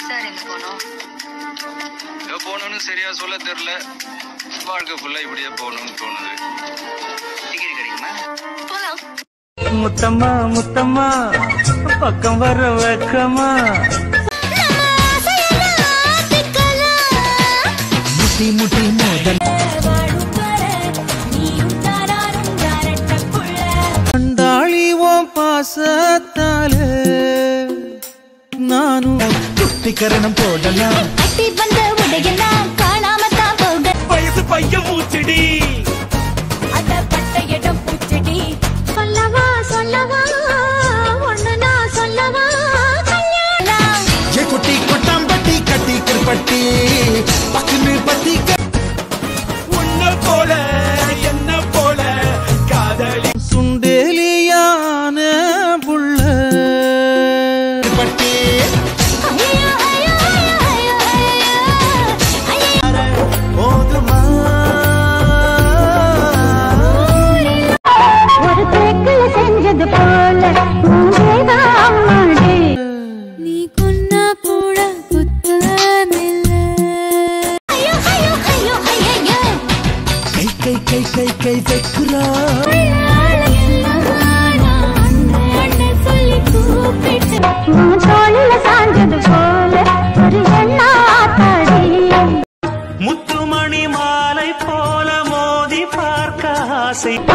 sir எங்க போனோம் எங்க போகணும்னு சரியா சொல்ல தெரியல வாழ்க்கை ஃபுல்லா இப்படியே போகணும்னு தோணுது டிக்கெட் கிடைக்குமா போலாம் முத்தம்மா முத்தம்மா பக்கம் வர வெக்கமா முட்டி முட்டி மோதல் கண்டாளி ஓம் பாசத்தால நானும் குட்டிக்கரணம் போடலாம் கட்டி வந்த உடையெல்லாம் காணாமத்தான் போக வயசு பையன் மூச்சடி அத பட்ட இடம் பூச்செடி சொல்லவா சொல்லவா ஒண்ணு நான் சொல்லவா கல்யாணம் ஏ குட்டி கொட்டாம்பட்டி கட்டி கிருப்பட்டி பக்குன்னு பத்தி உன்ன போல என்ன போல காதலி சுண்டேலியான புள்ள பட்டி ஐயோ ஐயோ ஐயோ ஐயோ ஐயோ போதுமா ஒரு தேக்கில் செஞ்சது போல நீதான் அம்மாடி நீ கொன்னா கூட குத்தமில்ல ஐயோ ஐயோ ஐயோ ஐயோ கை கை கை கை கை வைக்கிறா சாஞ்சது போல ஒரு எண்ணாத்தடி முத்துமணி மாலை போல மோதி பார்க்க ஆசை